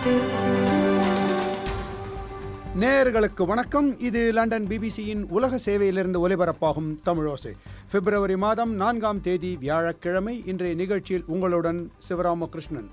நேயர்களுக்கு வணக்கம் இது லண்டன் பிபிசியின் உலக சேவையிலிருந்து ஒலிபரப்பாகும் தமிழோசை பிப்ரவரி மாதம் நான்காம் தேதி வியாழக்கிழமை இன்றைய நிகழ்ச்சியில் உங்களுடன் சிவராமகிருஷ்ணன்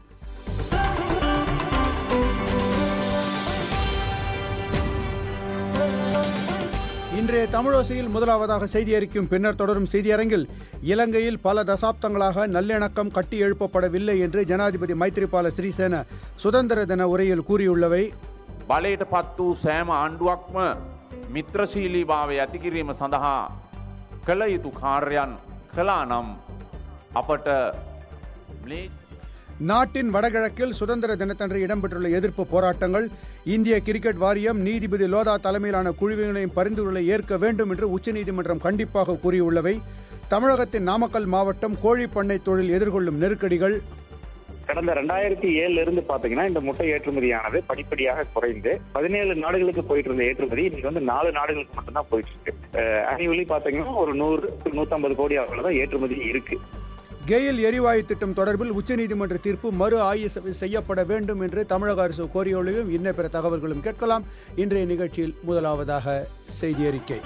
இன்றைய தமிழோசையில் முதலாவதாக செய்தி அறிக்கும் பின்னர் தொடரும் செய்தியரங்கில் இலங்கையில் பல தசாப்தங்களாக நல்லிணக்கம் கட்டி எழுப்பப்படவில்லை என்று ஜனாதிபதி மைத்ரிபால சிறிசேன சுதந்திர தின உரையில் கூறியுள்ளவை බලයට පත් වූ සෑම ආණ්ඩුවක්ම මිත්‍රශීලීභාවය ඇතිකිරීම සඳහා කළ යුතු කාර්යන් කලා නම් අපට ම්ලේ நாட்டின் வடகிழக்கில் சுதந்திர தினத்தன்று இடம்பெற்றுள்ள எதிர்ப்பு போராட்டங்கள் இந்திய கிரிக்கெட் வாரியம் நீதிபதி லோதா தலைமையிலான குழுவினரின் பரிந்துரைகளை ஏற்க வேண்டும் என்று உச்சநீதிமன்றம் கண்டிப்பாக கூறியுள்ளவை தமிழகத்தின் நாமக்கல் மாவட்டம் கோழிப்பண்ணை தொழில் எதிர்கொள்ளும் நெருக்கடிகள் கடந்த ரெண்டாயிரத்தி ஏழுல இருந்து பாத்தீங்கன்னா இந்த முட்டை ஏற்றுமதியானது படிப்படியாக குறைந்து பதினேழு நாடுகளுக்கு போயிட்டு இருந்த ஏற்றுமதி இன்னைக்கு வந்து நாலு நாடுகளுக்கு மட்டும்தான் போயிட்டு இருக்கு ஆனுவலி பாத்தீங்கன்னா ஒரு நூறு நூத்தம்பது கோடி அளவுல ஏற்றுமதி இருக்கு கெயில் எரிவாயு திட்டம் தொடர்பில் உச்சநீதிமன்ற தீர்ப்பு மறு ஆய்வு செய்யப்பட வேண்டும் என்று தமிழக அரசு கோரியுள்ளதையும் இன்ன பிற தகவல்களும் கேட்கலாம் இன்றைய நிகழ்ச்சியில் முதலாவதாக செய்தி அறிக்கை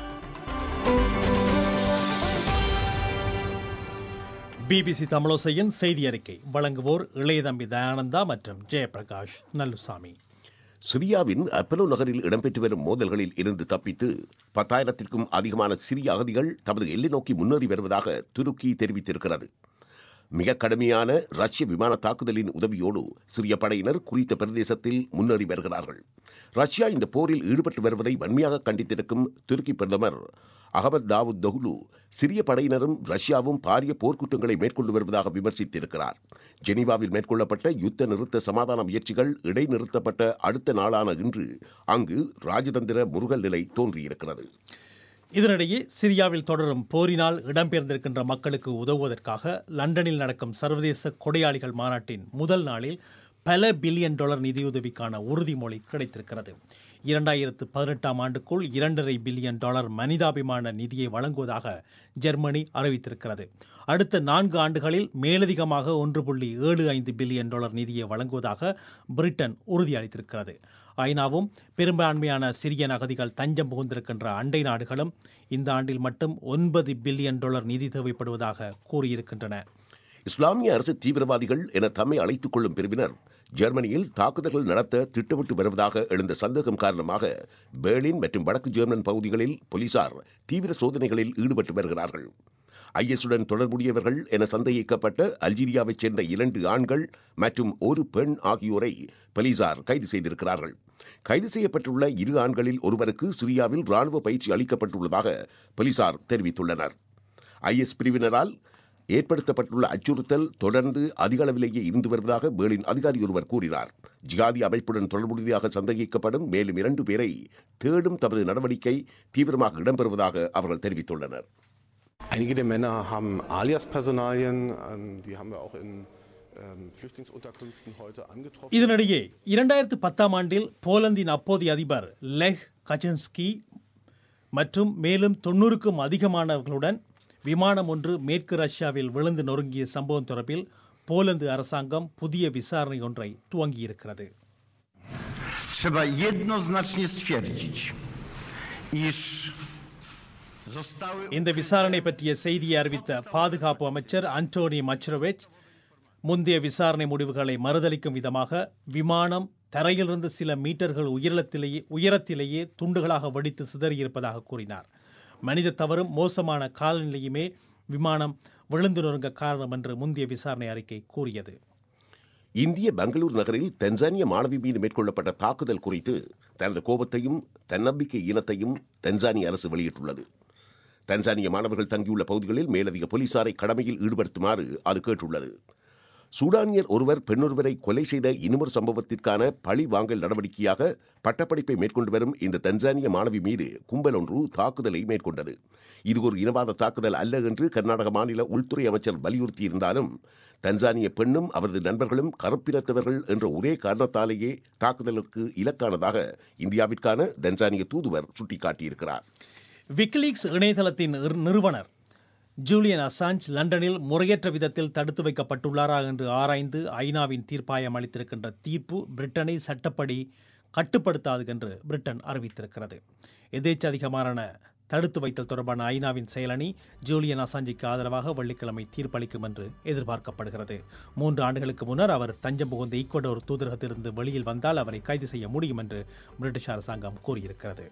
பிபிசி தமிழோசையின் செய்தி அறிக்கை வழங்குவோர் இளையதம்பி தயானந்தா மற்றும் ஜெயபிரகாஷ் நல்லுசாமி சிரியாவின் அப்பலோ நகரில் இடம்பெற்று வரும் மோதல்களில் இருந்து தப்பித்து பத்தாயிரத்திற்கும் அதிகமான சிரிய அகதிகள் தமது எல்லை நோக்கி முன்னேறி வருவதாக துருக்கி தெரிவித்திருக்கிறது மிக கடுமையான ரஷ்ய விமான தாக்குதலின் உதவியோடு சிரிய படையினர் குறித்த பிரதேசத்தில் முன்னேறி வருகிறார்கள் ரஷ்யா இந்த போரில் ஈடுபட்டு வருவதை வன்மையாக கண்டித்திருக்கும் துருக்கி பிரதமர் அகமது தாவூத் தொகுலு சிரிய படையினரும் ரஷ்யாவும் பாரிய போர்க்குற்றங்களை மேற்கொண்டு வருவதாக விமர்சித்திருக்கிறார் ஜெனீவாவில் மேற்கொள்ளப்பட்ட யுத்த நிறுத்த சமாதான முயற்சிகள் இடைநிறுத்தப்பட்ட அடுத்த நாளான இன்று அங்கு ராஜதந்திர முருகல் நிலை தோன்றியிருக்கிறது இதனிடையே சிரியாவில் தொடரும் போரினால் இடம்பெயர்ந்திருக்கின்ற மக்களுக்கு உதவுவதற்காக லண்டனில் நடக்கும் சர்வதேச கொடையாளிகள் மாநாட்டின் முதல் நாளில் பல பில்லியன் டாலர் நிதியுதவிக்கான உறுதிமொழி கிடைத்திருக்கிறது இரண்டாயிரத்து பதினெட்டாம் ஆண்டுக்குள் இரண்டரை பில்லியன் டாலர் மனிதாபிமான நிதியை வழங்குவதாக ஜெர்மனி அறிவித்திருக்கிறது அடுத்த நான்கு ஆண்டுகளில் மேலதிகமாக ஒன்று புள்ளி ஏழு ஐந்து பில்லியன் டாலர் நிதியை வழங்குவதாக பிரிட்டன் உறுதியளித்திருக்கிறது ஐநாவும் பெரும்பான்மையான சிரியன் அகதிகள் தஞ்சம் புகுந்திருக்கின்ற அண்டை நாடுகளும் இந்த ஆண்டில் மட்டும் ஒன்பது பில்லியன் டாலர் நிதி தேவைப்படுவதாக கூறியிருக்கின்றன இஸ்லாமிய அரசு தீவிரவாதிகள் என தம்மை அழைத்துக் கொள்ளும் பிரிவினர் ஜெர்மனியில் தாக்குதல்கள் நடத்த திட்டமிட்டு வருவதாக எழுந்த சந்தேகம் காரணமாக பெர்லின் மற்றும் வடக்கு ஜெர்மன் பகுதிகளில் போலீசார் தீவிர சோதனைகளில் ஈடுபட்டு வருகிறார்கள் ஐஎஸ்உடன் தொடர்புடையவர்கள் என சந்தேகிக்கப்பட்ட அல்ஜீரியாவைச் சேர்ந்த இரண்டு ஆண்கள் மற்றும் ஒரு பெண் ஆகியோரை போலீசார் கைது செய்திருக்கிறார்கள் கைது செய்யப்பட்டுள்ள இரு ஆண்களில் ஒருவருக்கு சிரியாவில் ராணுவ பயிற்சி அளிக்கப்பட்டுள்ளதாக போலீசார் தெரிவித்துள்ளனர் ஐஎஸ் பிரிவினரால் ஏற்படுத்தப்பட்டுள்ள அச்சுறுத்தல் தொடர்ந்து அதிக அளவிலேயே இருந்து வருவதாக பேர்லின் அதிகாரி ஒருவர் கூறினார் ஜிகாதி அமைப்புடன் தொடர்புடையதாக சந்தேகிக்கப்படும் மேலும் இரண்டு பேரை தேடும் தமது நடவடிக்கை தீவிரமாக இடம்பெறுவதாக அவர்கள் தெரிவித்துள்ளனர் Einige der Männer haben Alias-Personalien, ähm, die haben wir auch in ähm, Flüchtlingsunterkünften heute angetroffen. இதனிடையே இரண்டாயிரத்து பத்தாம் ஆண்டில் போலந்தின் அப்போதைய அதிபர் லெஹ் கஜன்ஸ்கி மற்றும் மேலும் தொன்னூறுக்கும் அதிகமானவர்களுடன் விமானம் ஒன்று மேற்கு ரஷ்யாவில் விழுந்து நொறுங்கிய சம்பவம் தொடர்பில் போலந்து அரசாங்கம் புதிய விசாரணை ஒன்றை துவங்கியிருக்கிறது Trzeba jednoznacznie stwierdzić, iż zostały இந்த விசாரணை பற்றிய செய்தியை அறிவித்த பாதுகாப்பு அமைச்சர் அன்டோனி மச்ரோவிச் முந்தைய விசாரணை முடிவுகளை மறுதளிக்கும் விதமாக விமானம் தரையிலிருந்து சில மீட்டர்கள் உயரத்திலேயே உயரத்திலேயே துண்டுகளாக வெடித்து சிதறியிருப்பதாக கூறினார் மனித தவறும் மோசமான காலநிலையுமே விமானம் விழுந்து நொறுங்க காரணம் என்று முந்தைய விசாரணை அறிக்கை கூறியது இந்திய பெங்களூர் நகரில் தென்சானிய மாணவி மீது மேற்கொள்ளப்பட்ட தாக்குதல் குறித்து தனது கோபத்தையும் தன்னம்பிக்கை ஈனத்தையும் தென்சானிய அரசு வெளியிட்டுள்ளது தன்சானிய மாணவர்கள் தங்கியுள்ள பகுதிகளில் மேலதிக போலீசாரை கடமையில் ஈடுபடுத்துமாறு அது கேட்டுள்ளது சூடானியர் ஒருவர் பெண்ணொருவரை கொலை செய்த இன்னொரு சம்பவத்திற்கான பழி வாங்கல் நடவடிக்கையாக பட்டப்படிப்பை மேற்கொண்டு வரும் இந்த தன்சானிய மாணவி மீது கும்பல் ஒன்று தாக்குதலை மேற்கொண்டது இது ஒரு இனவாத தாக்குதல் அல்ல என்று கர்நாடக மாநில உள்துறை அமைச்சர் வலியுறுத்தியிருந்தாலும் தன்சானிய பெண்ணும் அவரது நண்பர்களும் கருப்பினத்தவர்கள் என்ற ஒரே காரணத்தாலேயே தாக்குதலுக்கு இலக்கானதாக இந்தியாவிற்கான தன்சானிய தூதுவர் சுட்டிக்காட்டியிருக்கிறார் விக்கிலீக்ஸ் இணையதளத்தின் நிறு- நிறுவனர் ஜூலியன் அசாஞ்ச் லண்டனில் முறையற்ற விதத்தில் தடுத்து வைக்கப்பட்டுள்ளாரா என்று ஆராய்ந்து ஐநாவின் தீர்ப்பாயம் அளித்திருக்கின்ற தீர்ப்பு பிரிட்டனை சட்டப்படி கட்டுப்படுத்தாது என்று பிரிட்டன் அறிவித்திருக்கிறது எதேச்சதிகமான தடுத்து வைத்தல் தொடர்பான ஐநாவின் செயலணி ஜூலியன் அசாஞ்சிக்கு ஆதரவாக வெள்ளிக்கிழமை தீர்ப்பளிக்கும் என்று எதிர்பார்க்கப்படுகிறது மூன்று ஆண்டுகளுக்கு முன்னர் அவர் தஞ்சம் புகுந்த ஈக்குவடோர் தூதரகத்திலிருந்து வெளியில் வந்தால் அவரை கைது செய்ய முடியும் என்று பிரிட்டிஷ் அரசாங்கம் கூறியிருக்கிறது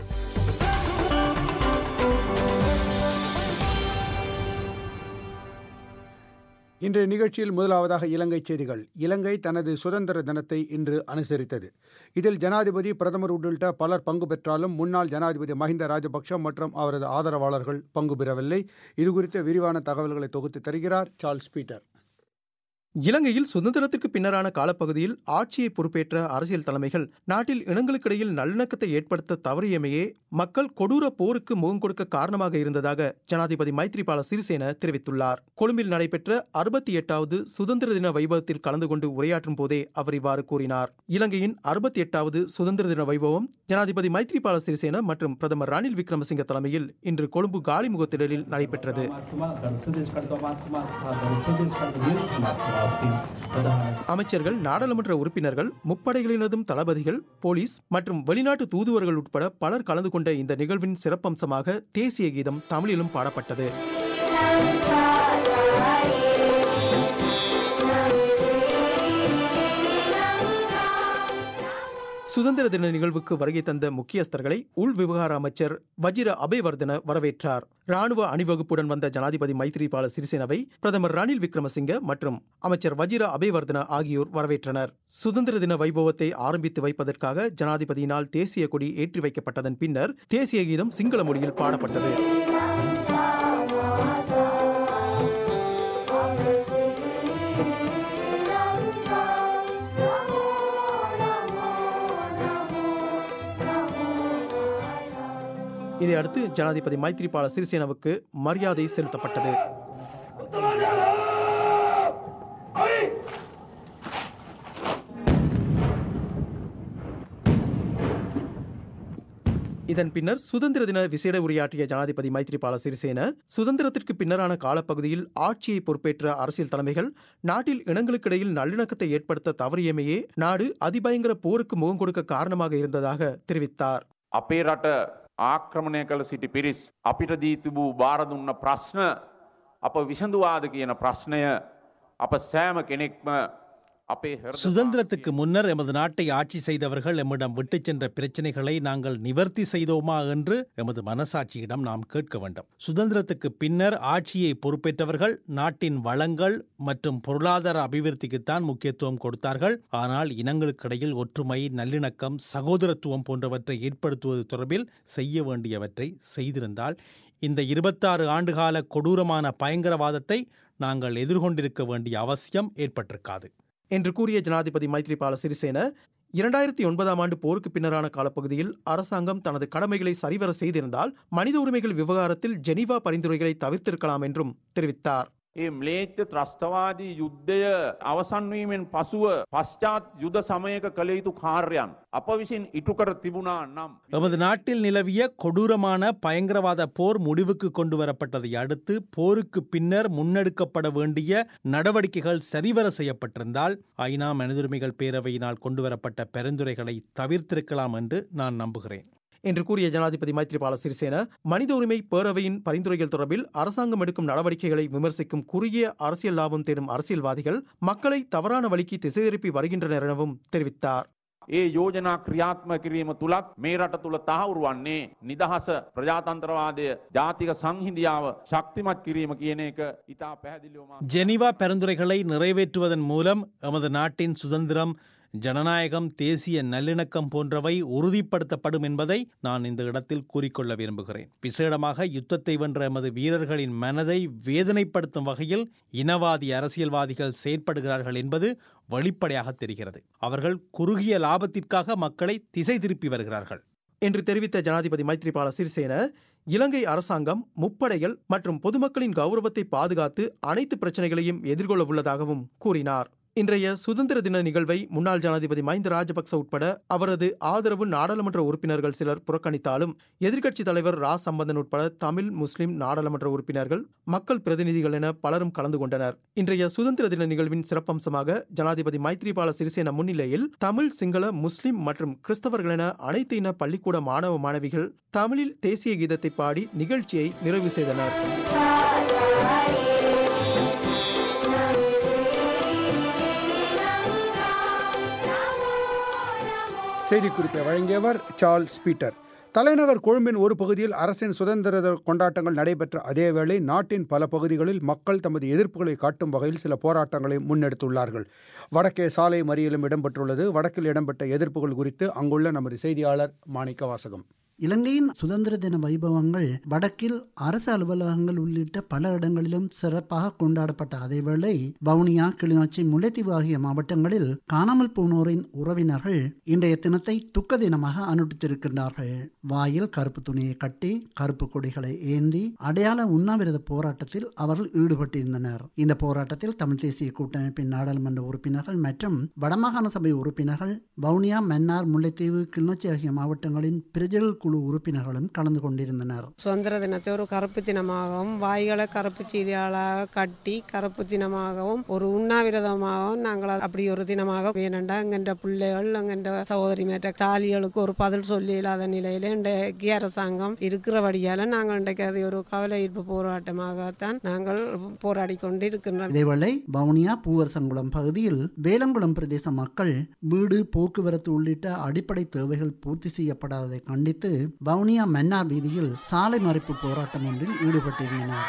இன்றைய நிகழ்ச்சியில் முதலாவதாக இலங்கை செய்திகள் இலங்கை தனது சுதந்திர தினத்தை இன்று அனுசரித்தது இதில் ஜனாதிபதி பிரதமர் உள்ளிட்ட பலர் பங்கு பெற்றாலும் முன்னாள் ஜனாதிபதி மஹிந்த ராஜபக்ஷ மற்றும் அவரது ஆதரவாளர்கள் பங்கு பெறவில்லை இதுகுறித்த விரிவான தகவல்களை தொகுத்து தருகிறார் சார்ல்ஸ் பீட்டர் இலங்கையில் சுதந்திரத்திற்கு பின்னரான காலப்பகுதியில் ஆட்சியை பொறுப்பேற்ற அரசியல் தலைமைகள் நாட்டில் இனங்களுக்கிடையில் நல்லிணக்கத்தை ஏற்படுத்த தவறியமையே மக்கள் கொடூர போருக்கு முகம் கொடுக்க காரணமாக இருந்ததாக ஜனாதிபதி மைத்ரிபால சிறிசேன தெரிவித்துள்ளார் கொழும்பில் நடைபெற்ற அறுபத்தி எட்டாவது சுதந்திர தின வைபவத்தில் கலந்து கொண்டு உரையாற்றும் போதே அவர் இவ்வாறு கூறினார் இலங்கையின் அறுபத்தி எட்டாவது சுதந்திர தின வைபவம் ஜனாதிபதி மைத்ரிபால சிறிசேன மற்றும் பிரதமர் ரணில் விக்ரமசிங்க தலைமையில் இன்று கொழும்பு காலிமுகத்திடலில் நடைபெற்றது அமைச்சர்கள் நாடாளுமன்ற உறுப்பினர்கள் முப்படைகளினதும் தளபதிகள் போலீஸ் மற்றும் வெளிநாட்டு தூதுவர்கள் உட்பட பலர் கலந்து கொண்ட இந்த நிகழ்வின் சிறப்பம்சமாக தேசிய கீதம் தமிழிலும் பாடப்பட்டது சுதந்திர தின நிகழ்வுக்கு வருகை தந்த முக்கியஸ்தர்களை உள் விவகார அமைச்சர் வஜிர அபேவர்தன வரவேற்றார் ராணுவ அணிவகுப்புடன் வந்த ஜனாதிபதி மைத்ரிபால சிறிசேனவை பிரதமர் ரணில் விக்ரமசிங்க மற்றும் அமைச்சர் வஜிர அபேவர்தன ஆகியோர் வரவேற்றனர் சுதந்திர தின வைபவத்தை ஆரம்பித்து வைப்பதற்காக ஜனாதிபதியினால் தேசிய கொடி ஏற்றி வைக்கப்பட்டதன் பின்னர் தேசிய கீதம் சிங்கள மொழியில் பாடப்பட்டது இதையடுத்து ஜனாதிபதி மைத்ரிபால சிறிசேனாவுக்கு மரியாதை செலுத்தப்பட்டது இதன் பின்னர் சுதந்திர தின விசேட உரையாற்றிய ஜனாதிபதி மைத்ரிபால சிறிசேன சுதந்திரத்திற்கு பின்னரான காலப்பகுதியில் ஆட்சியை பொறுப்பேற்ற அரசியல் தலைமைகள் நாட்டில் இனங்களுக்கிடையில் நல்லிணக்கத்தை ஏற்படுத்த தவறியமையே நாடு அதிபயங்கர போருக்கு முகம் கொடுக்க காரணமாக இருந்ததாக தெரிவித்தார் අපේ රට ආක්‍රමණය කළ සිටි පිරිස් අපිට දී තිබූ භාරදුන්න ප්‍රශ්න අප විසඳවාද කියන ප්‍රශ්නය අප සෑම කෙනෙක්ම අපේ හෘද சுதந்திரத்துக்கு முன்னர் எமது நாட்டை ஆட்சி செய்தவர்கள் எம்மிடம் விட்டுச் சென்ற பிரச்சனைகளை நாங்கள் நிவர்த்தி செய்தோமா என்று எமது மனசாட்சியிடம் நாம் கேட்க வேண்டும் சுதந்திரத்துக்கு பின்னர் ஆட்சியை பொறுப்பேற்றவர்கள் நாட்டின் வளங்கள் மற்றும் பொருளாதார அபிவிருத்திக்குத்தான் முக்கியத்துவம் கொடுத்தார்கள் ஆனால் இனங்களுக்கிடையில் ஒற்றுமை நல்லிணக்கம் சகோதரத்துவம் போன்றவற்றை ஏற்படுத்துவது தொடர்பில் செய்ய வேண்டியவற்றை செய்திருந்தால் இந்த இருபத்தாறு ஆண்டுகால கொடூரமான பயங்கரவாதத்தை நாங்கள் எதிர்கொண்டிருக்க வேண்டிய அவசியம் ஏற்பட்டிருக்காது என்று கூறிய ஜனாதிபதி மைத்ரிபால சிறிசேன இரண்டாயிரத்தி ஒன்பதாம் ஆண்டு போருக்கு பின்னரான காலப்பகுதியில் அரசாங்கம் தனது கடமைகளை சரிவர செய்திருந்தால் மனித உரிமைகள் விவகாரத்தில் ஜெனீவா பரிந்துரைகளை தவிர்த்திருக்கலாம் என்றும் தெரிவித்தார் ඒ ම්ලේච්ච ත්‍රස්තවාදී යුද්ධය අවසන්වීමෙන් පසුව පශ්චාත් යුද සමයක කළ යුතු කාර්යන්. අප විසින් ඉටුකර තිබුණා නම්. எமது நாட்டில் நிலவிய கொடூரமான பயங்கரவாத போர் முடிவுக்கு கொண்டு வரப்பட்டதை அடுத்து போருக்கு பின்னர் முன்னெடுக்கப்பட வேண்டிய நடவடிக்கைகள் சரிவர செய்யப்பட்டிருந்தால் ஐநா மனிதுரிமைகள் பேரவையினால் கொண்டுவரப்பட்ட பரிந்துரைகளை தவிர்த்திருக்கலாம் என்று நான் நம்புகிறேன் என்று கூறிய ஜனாதிபதி மைத்ரிபால சிறிசேன மனித உரிமை பேரவையின் பரிந்துரைகள் தொடர்பில் அரசாங்கம் எடுக்கும் நடவடிக்கைகளை விமர்சிக்கும் குறுகிய அரசியல் லாபம் தேடும் அரசியல்வாதிகள் மக்களை தவறான வழிக்கு திசை திருப்பி வருகின்றனர் எனவும் தெரிவித்தார் ඒ යෝජනා ක්‍රියාත්ම කිරීම තුළත් මේ රට තුළ තහවුරු වන්නේ නිදහස ප්‍රජාතන්ත්‍රවාදය ජාතික සංහිදියාව ශක්තිමත් කිරීම කියන එක ඉතා පැහැදිලිවම ஜெனீவா பரிந்துரைகளை நிறைவேற்றுவதன் மூலம் எமது நாட்டின் சுதந்திரம் ஜனநாயகம் தேசிய நல்லிணக்கம் போன்றவை உறுதிப்படுத்தப்படும் என்பதை நான் இந்த இடத்தில் கூறிக்கொள்ள விரும்புகிறேன் விசேடமாக யுத்தத்தை வென்ற எமது வீரர்களின் மனதை வேதனைப்படுத்தும் வகையில் இனவாதி அரசியல்வாதிகள் செயற்படுகிறார்கள் என்பது வெளிப்படையாக தெரிகிறது அவர்கள் குறுகிய லாபத்திற்காக மக்களை திசை திருப்பி வருகிறார்கள் என்று தெரிவித்த ஜனாதிபதி மைத்ரிபால சிறிசேன இலங்கை அரசாங்கம் முப்படைகள் மற்றும் பொதுமக்களின் கௌரவத்தை பாதுகாத்து அனைத்து பிரச்சனைகளையும் எதிர்கொள்ள உள்ளதாகவும் கூறினார் இன்றைய சுதந்திர தின நிகழ்வை முன்னாள் ஜனாதிபதி மஹிந்த ராஜபக்ச உட்பட அவரது ஆதரவு நாடாளுமன்ற உறுப்பினர்கள் சிலர் புறக்கணித்தாலும் எதிர்க்கட்சித் தலைவர் ரா சம்பந்தன் உட்பட தமிழ் முஸ்லிம் நாடாளுமன்ற உறுப்பினர்கள் மக்கள் பிரதிநிதிகள் என பலரும் கலந்து கொண்டனர் இன்றைய சுதந்திர தின நிகழ்வின் சிறப்பம்சமாக ஜனாதிபதி மைத்ரிபால சிறிசேன முன்னிலையில் தமிழ் சிங்கள முஸ்லிம் மற்றும் கிறிஸ்தவர்கள் என அனைத்து இன பள்ளிக்கூட மாணவ மாணவிகள் தமிழில் தேசிய கீதத்தை பாடி நிகழ்ச்சியை நிறைவு செய்தனர் செய்திக்குறிப்பை வழங்கியவர் சார்ல்ஸ் பீட்டர் தலைநகர் கொழும்பின் ஒரு பகுதியில் அரசின் சுதந்திர தின கொண்டாட்டங்கள் நடைபெற்ற அதேவேளை நாட்டின் பல பகுதிகளில் மக்கள் தமது எதிர்ப்புகளை காட்டும் வகையில் சில போராட்டங்களை முன்னெடுத்துள்ளார்கள் வடக்கே சாலை மறியலும் இடம்பெற்றுள்ளது வடக்கில் இடம்பெற்ற எதிர்ப்புகள் குறித்து அங்குள்ள நமது செய்தியாளர் மாணிக்க வாசகம் இலங்கையின் சுதந்திர தின வைபவங்கள் வடக்கில் அரசு அலுவலகங்கள் உள்ளிட்ட பல இடங்களிலும் சிறப்பாக கொண்டாடப்பட்ட அதேவேளை வவுனியா கிளிநொச்சி முல்லைத்தீவு ஆகிய மாவட்டங்களில் காணாமல் போனோரின் உறவினர்கள் இன்றைய தினத்தை துக்க தினமாக அனுப்பித்திருக்கின்றார்கள் வாயில் கருப்பு துணியை கட்டி கருப்பு கொடிகளை ஏந்தி அடையாள உண்ணாவிரத போராட்டத்தில் அவர்கள் ஈடுபட்டிருந்தனர் இந்த போராட்டத்தில் தமிழ் தேசிய கூட்டமைப்பின் நாடாளுமன்ற உறுப்பினர்கள் மற்றும் வடமாகாண சபை உறுப்பினர்கள் வவுனியா மன்னார் முல்லைத்தீவு கிளிநொச்சி ஆகிய மாவட்டங்களின் பிரஜல் குழு உறுப்பினர்களும் கலந்து கொண்டிருந்தனர் சுதந்திர தினத்தை ஒரு கருப்பு தினமாகவும் வாய்களை கருப்பு சீதியாளாக கட்டி கருப்பு தினமாகவும் ஒரு உண்ணாவிரதமாகவும் நாங்கள் அப்படி ஒரு தினமாக வேணண்டா எங்கென்ற பிள்ளைகள் எங்கென்ற சகோதரி மேற்ற தாலிகளுக்கு ஒரு பதில் சொல்லி இல்லாத நிலையில இன்றைக்கு அரசாங்கம் இருக்கிறபடியால நாங்கள் இன்றைக்கு அதை ஒரு கவலை ஈர்ப்பு போராட்டமாகத்தான் நாங்கள் போராடி கொண்டு இருக்கின்றோம் இதேவேளை வவுனியா பூவரசங்குளம் பகுதியில் வேலங்குளம் பிரதேச மக்கள் வீடு போக்குவரத்து உள்ளிட்ட அடிப்படை தேவைகள் பூர்த்தி செய்யப்படாததை கண்டித்து வவுனியா மன்னார் வீதியில் சாலை மறிப்பு போராட்டம் ஒன்றில் ஈடுபட்டிருந்தனர்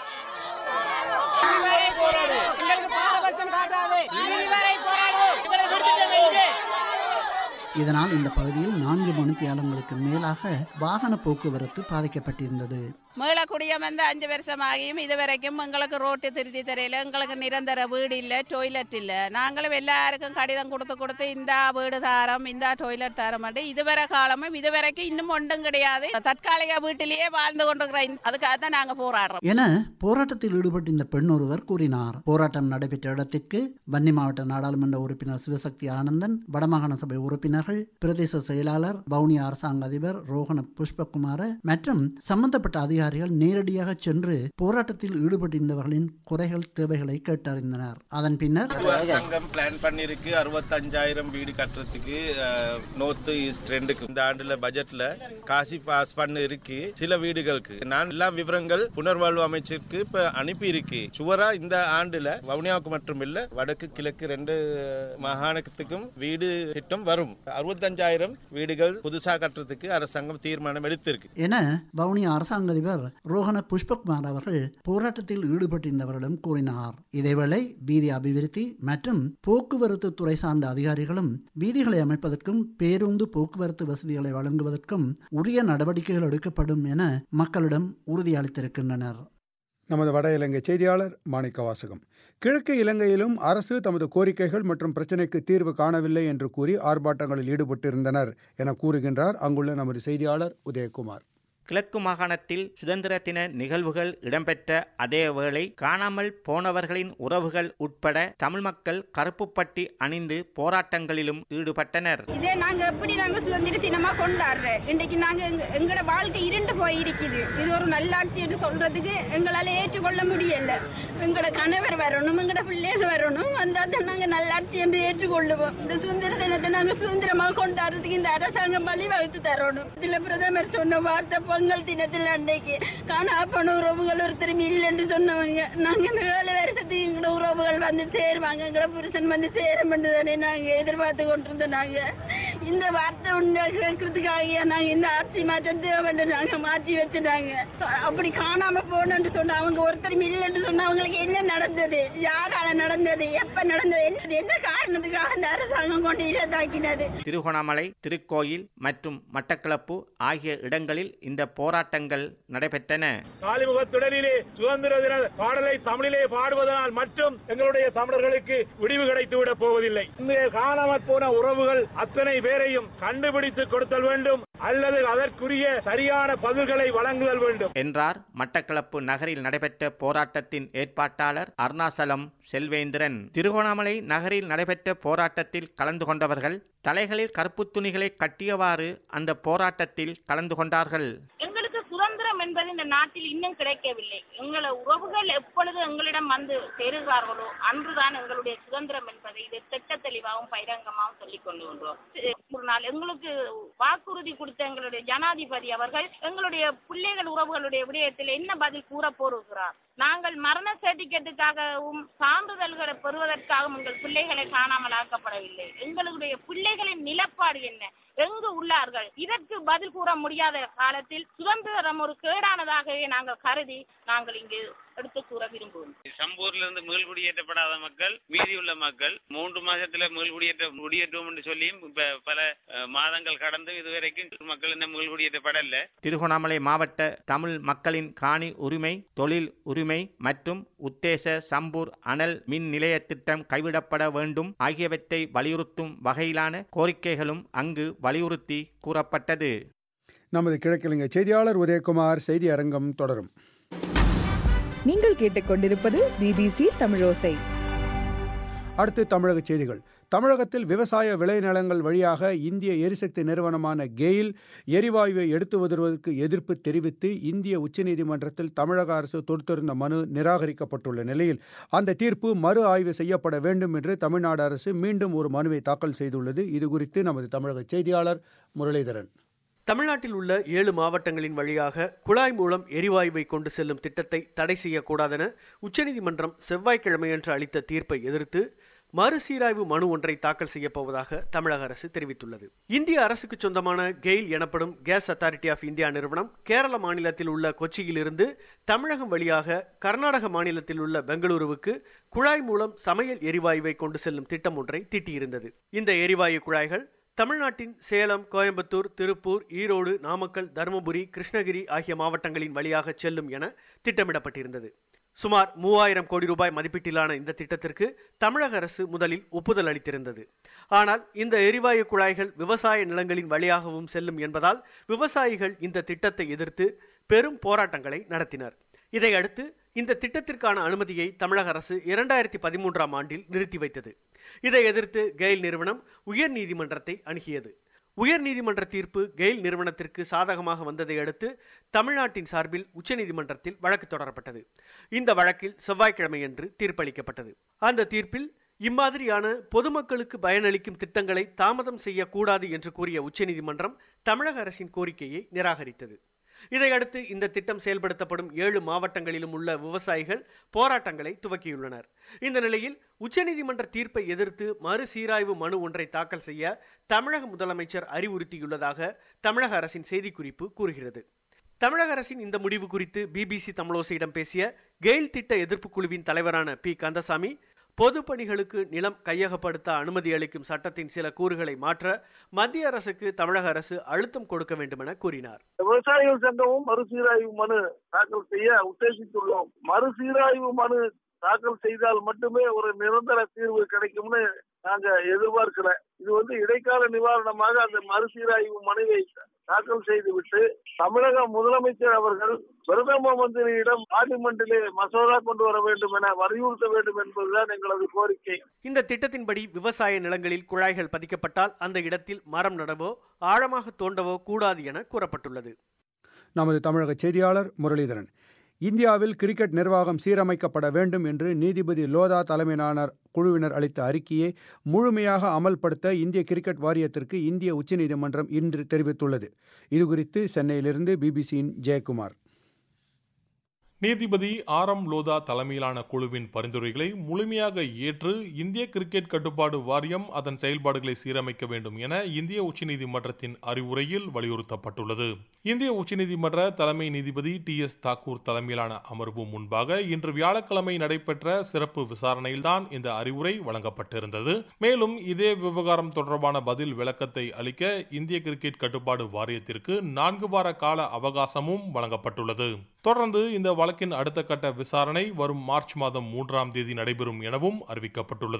இதனால் இந்த பகுதியில் நான்கு மணித்தியாலங்களுக்கு மேலாக வாகன போக்குவரத்து பாதிக்கப்பட்டிருந்தது மீளக்குடியம் வந்து அஞ்சு வருஷம் ஆகியும் இது வரைக்கும் எங்களுக்கு ரோட்டு திருத்தி தெரியல எங்களுக்கு நிரந்தர வீடு இல்லை டொய்லெட் இல்லை நாங்களும் எல்லாருக்கும் கடிதம் கொடுத்து கொடுத்து இந்த வீடு தாரம் இந்த டொய்லெட் தாரம் இதுவரை காலமும் இது வரைக்கும் இன்னும் ஒன்றும் கிடையாது தற்காலிக வீட்டிலேயே வாழ்ந்து கொண்டிருக்கிறோம் அதுக்காக தான் நாங்கள் போராடுறோம் என போராட்டத்தில் ஈடுபட்டிருந்த பெண் ஒருவர் கூறினார் போராட்டம் நடைபெற்ற இடத்திற்கு வன்னி மாவட்ட நாடாளுமன்ற உறுப்பினர் சிவசக்தி ஆனந்தன் வடமாகாண சபை உறுப்பினர்கள் பிரதேச செயலாளர் வவுனியா அரசாங்க அதிபர் ரோஹண புஷ்பகுமார மற்றும் சம்பந்தப்பட்ட அதிகாரிகள் நேரடியாக சென்று போராட்டத்தில் ஈடுபட்டிருந்தவர்களின் குறைகள் தேவைகளை கேட்டறிந்தனர் அதன் பின்னர் அரசாங்கம் பிளான் பண்ணிருக்கு அறுபத்தஞ்சாயிரம் வீடு கட்டுறதுக்கு நோர்த் ஈஸ்ட் ரெண்டுக்கு இந்த ஆண்டுல பட்ஜெட்ல காசி பாஸ் பண்ண இருக்கு சில வீடுகளுக்கு நான் எல்லா விவரங்கள் புனர்வாழ்வு அமைச்சிற்கு இப்ப அனுப்பி இருக்கு சுவரா இந்த ஆண்டுல வவுனியாவுக்கு மட்டும் இல்ல வடக்கு கிழக்கு ரெண்டு மாகாணத்துக்கும் வீடு திட்டம் வரும் அறுபத்தஞ்சாயிரம் வீடுகள் புதுசா கட்டுறதுக்கு அரசாங்கம் தீர்மானம் எடுத்திருக்கு என வவுனியா அரசாங்க அதிபர் ரோஹண புஷ்பகுமார் அவர்கள் போராட்டத்தில் ஈடுபட்டிருந்தவரிடம் கூறினார் இதேவேளை வீதி அபிவிருத்தி மற்றும் போக்குவரத்து துறை சார்ந்த அதிகாரிகளும் வீதிகளை அமைப்பதற்கும் பேருந்து போக்குவரத்து வசதிகளை வழங்குவதற்கும் உரிய நடவடிக்கைகள் எடுக்கப்படும் என மக்களிடம் உறுதியளித்திருக்கின்றனர் நமது வட இலங்கை செய்தியாளர் மாணிக்க வாசகம் கிழக்கு இலங்கையிலும் அரசு தமது கோரிக்கைகள் மற்றும் பிரச்சினைக்கு தீர்வு காணவில்லை என்று கூறி ஆர்ப்பாட்டங்களில் ஈடுபட்டிருந்தனர் என கூறுகின்றார் அங்குள்ள நமது செய்தியாளர் உதயகுமார் கிழக்கு மாகாணத்தில் சுதந்திர தின நிகழ்வுகள் இடம்பெற்ற அதே வேளை காணாமல் போனவர்களின் உறவுகள் உட்பட தமிழ் மக்கள் கருப்பு பட்டி அணிந்து போராட்டங்களிலும் ஈடுபட்டனர் இதே நாங்க எப்படி நாங்க சுதந்திர தினமா கொண்டாடுறோம் இன்னைக்கு நாங்க எங்களோட வாழ்க்கை இருண்டு போய் இருக்குது இது ஒரு நல்லாட்சி என்று சொல்றதுக்கு எங்களால ஏற்றுக்கொள்ள முடியல எங்களோட கணவர் வரணும் எங்களோட பிள்ளைகள் வரணும் வந்தா தான் நாங்க நல்லாட்சி என்று ஏற்றுக்கொள்ளுவோம் இந்த சுதந்திர தினத்தை நாங்க சுதந்திரமாக கொண்டாடுறதுக்கு இந்த அரசாங்கம் வழி வகுத்து தரணும் இதுல பிரதமர் சொன்ன வார்த்தை பொங்கல் தினத்தில் அன்னைக்கு காணா போன உறவுகள் ஒருத்தரும் இல்லைன்னு சொன்னவங்க நாங்க இந்த ஏழு வருஷத்துக்கு எங்களோட உறவுகள் வந்து சேருவாங்க எங்களோட புருஷன் வந்து சேரும் தானே நாங்க எதிர்பார்த்து கொண்டிருந்தோம் நாங்க இந்த வார்த்தை உண்டாக்குறதுக்காக நாங்க இந்த ஆட்சி மாற்றம் தேவை நாங்க மாற்றி வச்சுட்டாங்க அப்படி காணாம போனோம்னு சொன்னா அவங்க ஒருத்தரும் இல்லைன்னு சொன்னா அவங்களுக்கு என்ன நடந்தது யாரால நடந்தது எப்ப நடந்தது என்ன என்ன காரணத்துக்காக அந்த அரசாங்கம் கொண்டு இழந்தாக்கினது திருகோணமலை திருக்கோயில் மற்றும் மட்டக்களப்பு ஆகிய இடங்களில் இந்த போராட்டங்கள் நடைபெற்றன காலிமுகத்துடனிலே சுதந்திர தின பாடலை தமிழிலே பாடுவதனால் மட்டும் எங்களுடைய தமிழர்களுக்கு விடிவு கிடைத்து விட போவதில்லை இந்த காணாமற் போன உறவுகள் அத்தனை பேரையும் கண்டுபிடித்து கொடுத்தல் வேண்டும் அல்லது அதற்குரிய சரியான பதில்களை வழங்குதல் வேண்டும் என்றார் மட்டக்களப்பு நகரில் நடைபெற்ற போராட்டத்தின் ஏற்பாட்டாளர் அருணாசலம் செல்வேந்திரன் திருகோணாமலை நகரில் நடைபெற்ற போராட்டத்தில் கலந்து கொண்டவர்கள் தலைகளில் கருப்பு துணிகளை கட்டியவாறு அந்த போராட்டத்தில் கலந்து கொண்டார்கள் எங்களுக்கு சுதந்திரம் என்பது இந்த நாட்டில் இன்னும் கிடைக்கவில்லை எங்கள உறவுகள் எப்பொழுது எங்களிடம் வந்து சேருகிறார்களோ அன்றுதான் எங்களுடைய சுதந்திரம் என்பதை இது திட்ட தெளிவாகவும் பகிரங்கமாகவும் சொல்லிக் கொண்டு வந்தோம் ஒரு நாள் எங்களுக்கு வாக்குறுதி கொடுத்த எங்களுடைய ஜனாதிபதி அவர்கள் எங்களுடைய பிள்ளைகள் உறவுகளுடைய விடயத்தில் என்ன பதில் கூற போருகிறார் நாங்கள் மரண சர்டிபிகேட்டுக்காகவும் சான்றிதழ்களை பெறுவதற்காகவும் எங்கள் பிள்ளைகளை காணாமல் ஆக்கப்படவில்லை எங்களுடைய பிள்ளைகளின் நிலப்பாடு என்ன எங்கு உள்ளார்கள் இதற்கு பதில் கூற முடியாத காலத்தில் சுதந்திரம் ஒரு கேடானதாகவே நாங்கள் கருதி நாங்கள் இங்கு எடுத்து கூற விரும்புவோம் சம்பூர்ல இருந்து மீள்குடியேற்றப்படாத மக்கள் மீதியுள்ள மக்கள் மூன்று மாசத்துல மீள்குடியேற்ற குடியேற்றுவோம் என்று சொல்லியும் இப்ப பல அஹ், மாதங்கள் கடந்து இதுவரைக்கும் மக்கள் இன்னும் மீள்குடியேற்றப்படல திருகோணாமலை மாவட்ட தமிழ் மக்களின் காணி உரிமை தொழில் உரிமை மற்றும் உத்தேச சம்பூர் அனல் மின் நிலைய திட்டம் கைவிடப்பட வேண்டும் ஆகியவற்றை வலியுறுத்தும் வகையிலான கோரிக்கைகளும் அங்கு வலியுறுத்தி கூறப்பட்டது நமது கிழக்கிழங்கை செய்தியாளர் உதயகுமார் செய்தி அரங்கம் தொடரும் நீங்கள் கேட்டுக்கொண்டிருப்பது பிபிசி தமிழோசை அடுத்து தமிழக செய்திகள் தமிழகத்தில் விவசாய விளைநிலங்கள் வழியாக இந்திய எரிசக்தி நிறுவனமான கெயில் எரிவாயுவை எடுத்து வருவதற்கு எதிர்ப்பு தெரிவித்து இந்திய உச்சநீதிமன்றத்தில் தமிழக அரசு தொடுத்திருந்த மனு நிராகரிக்கப்பட்டுள்ள நிலையில் அந்த தீர்ப்பு மறு ஆய்வு செய்யப்பட வேண்டும் என்று தமிழ்நாடு அரசு மீண்டும் ஒரு மனுவை தாக்கல் செய்துள்ளது இது குறித்து நமது தமிழக செய்தியாளர் முரளிதரன் தமிழ்நாட்டில் உள்ள ஏழு மாவட்டங்களின் வழியாக குழாய் மூலம் எரிவாயுவை கொண்டு செல்லும் திட்டத்தை தடை செய்யக்கூடாதென உச்சநீதிமன்றம் செவ்வாய்க்கிழமையன்று அளித்த தீர்ப்பை எதிர்த்து மறுசீராய்வு மனு ஒன்றை தாக்கல் செய்யப்போவதாக தமிழக அரசு தெரிவித்துள்ளது இந்திய அரசுக்கு சொந்தமான கெயில் எனப்படும் கேஸ் அத்தாரிட்டி ஆஃப் இந்தியா நிறுவனம் கேரள மாநிலத்தில் உள்ள கொச்சியிலிருந்து தமிழகம் வழியாக கர்நாடக மாநிலத்தில் உள்ள பெங்களூருவுக்கு குழாய் மூலம் சமையல் எரிவாயுவை கொண்டு செல்லும் திட்டம் ஒன்றை தீட்டியிருந்தது இந்த எரிவாயு குழாய்கள் தமிழ்நாட்டின் சேலம் கோயம்புத்தூர் திருப்பூர் ஈரோடு நாமக்கல் தருமபுரி கிருஷ்ணகிரி ஆகிய மாவட்டங்களின் வழியாக செல்லும் என திட்டமிடப்பட்டிருந்தது சுமார் மூவாயிரம் கோடி ரூபாய் மதிப்பீட்டிலான இந்த திட்டத்திற்கு தமிழக அரசு முதலில் ஒப்புதல் அளித்திருந்தது ஆனால் இந்த எரிவாயு குழாய்கள் விவசாய நிலங்களின் வழியாகவும் செல்லும் என்பதால் விவசாயிகள் இந்த திட்டத்தை எதிர்த்து பெரும் போராட்டங்களை நடத்தினர் இதையடுத்து இந்த திட்டத்திற்கான அனுமதியை தமிழக அரசு இரண்டாயிரத்தி பதிமூன்றாம் ஆண்டில் நிறுத்தி வைத்தது இதை எதிர்த்து கெயில் நிறுவனம் உயர் நீதிமன்றத்தை அணுகியது உயர் நீதிமன்ற தீர்ப்பு கெயில் நிறுவனத்திற்கு சாதகமாக வந்ததை அடுத்து தமிழ்நாட்டின் சார்பில் உச்சநீதிமன்றத்தில் வழக்கு தொடரப்பட்டது இந்த வழக்கில் செவ்வாய்க்கிழமையன்று தீர்ப்பளிக்கப்பட்டது அந்த தீர்ப்பில் இம்மாதிரியான பொதுமக்களுக்கு பயனளிக்கும் திட்டங்களை தாமதம் செய்யக்கூடாது என்று கூறிய உச்சநீதிமன்றம் தமிழக அரசின் கோரிக்கையை நிராகரித்தது இதையடுத்து இந்த திட்டம் செயல்படுத்தப்படும் ஏழு மாவட்டங்களிலும் உள்ள விவசாயிகள் போராட்டங்களை துவக்கியுள்ளனர் இந்த நிலையில் உச்சநீதிமன்ற தீர்ப்பை எதிர்த்து மறுசீராய்வு மனு ஒன்றை தாக்கல் செய்ய தமிழக முதலமைச்சர் அறிவுறுத்தியுள்ளதாக தமிழக அரசின் செய்திக்குறிப்பு கூறுகிறது தமிழக அரசின் இந்த முடிவு குறித்து பிபிசி தமிழோசையிடம் பேசிய கெயில் திட்ட எதிர்ப்பு குழுவின் தலைவரான பி கந்தசாமி பொது பணிகளுக்கு நிலம் கையகப்படுத்த அனுமதி அளிக்கும் சட்டத்தின் சில கூறுகளை மாற்ற மத்திய அரசுக்கு தமிழக அரசு அழுத்தம் கொடுக்க வேண்டும் என கூறினார் விவசாயிகள் சங்கமும் மறுசீராய்வு மனு தாக்கல் செய்ய உத்தேசித்துள்ளோம் மறுசீராய்வு மனு தாக்கல் செய்தால் மட்டுமே ஒரு நிரந்தர தீர்வு கிடைக்கும்னு நாங்க எதிர்பார்க்கல இது வந்து இடைக்கால நிவாரணமாக அந்த மறுசீராய்வு மனுவை தாக்கல் செய்துவிட்டு தமிழக முதலமைச்சர் அவர்கள் பிரதம மந்திரியிடம் பார்லிமெண்டிலே மசோதா கொண்டு வர வேண்டும் என வலியுறுத்த வேண்டும் என்பதுதான் எங்களது கோரிக்கை இந்த திட்டத்தின்படி விவசாய நிலங்களில் குழாய்கள் பதிக்கப்பட்டால் அந்த இடத்தில் மரம் நடவோ ஆழமாக தோண்டவோ கூடாது என கூறப்பட்டுள்ளது நமது தமிழக செய்தியாளர் முரளிதரன் இந்தியாவில் கிரிக்கெட் நிர்வாகம் சீரமைக்கப்பட வேண்டும் என்று நீதிபதி லோதா தலைமையிலான குழுவினர் அளித்த அறிக்கையை முழுமையாக அமல்படுத்த இந்திய கிரிக்கெட் வாரியத்திற்கு இந்திய உச்சநீதிமன்றம் இன்று தெரிவித்துள்ளது இதுகுறித்து சென்னையிலிருந்து பிபிசியின் ஜெயக்குமார் நீதிபதி ஆர் எம் லோதா தலைமையிலான குழுவின் பரிந்துரைகளை முழுமையாக ஏற்று இந்திய கிரிக்கெட் கட்டுப்பாடு வாரியம் அதன் செயல்பாடுகளை சீரமைக்க வேண்டும் என இந்திய உச்சநீதிமன்றத்தின் அறிவுரையில் வலியுறுத்தப்பட்டுள்ளது இந்திய உச்சநீதிமன்ற தலைமை நீதிபதி டி எஸ் தாக்கூர் தலைமையிலான அமர்வு முன்பாக இன்று வியாழக்கிழமை நடைபெற்ற சிறப்பு விசாரணையில்தான் இந்த அறிவுரை வழங்கப்பட்டிருந்தது மேலும் இதே விவகாரம் தொடர்பான பதில் விளக்கத்தை அளிக்க இந்திய கிரிக்கெட் கட்டுப்பாடு வாரியத்திற்கு நான்கு வார கால அவகாசமும் வழங்கப்பட்டுள்ளது தொடர்ந்து இந்த வழக்கின் அடுத்த கட்ட விசாரணை வரும் மார்ச் மாதம் மூன்றாம் தேதி நடைபெறும் எனவும் அறிவிக்கப்பட்டுள்ளது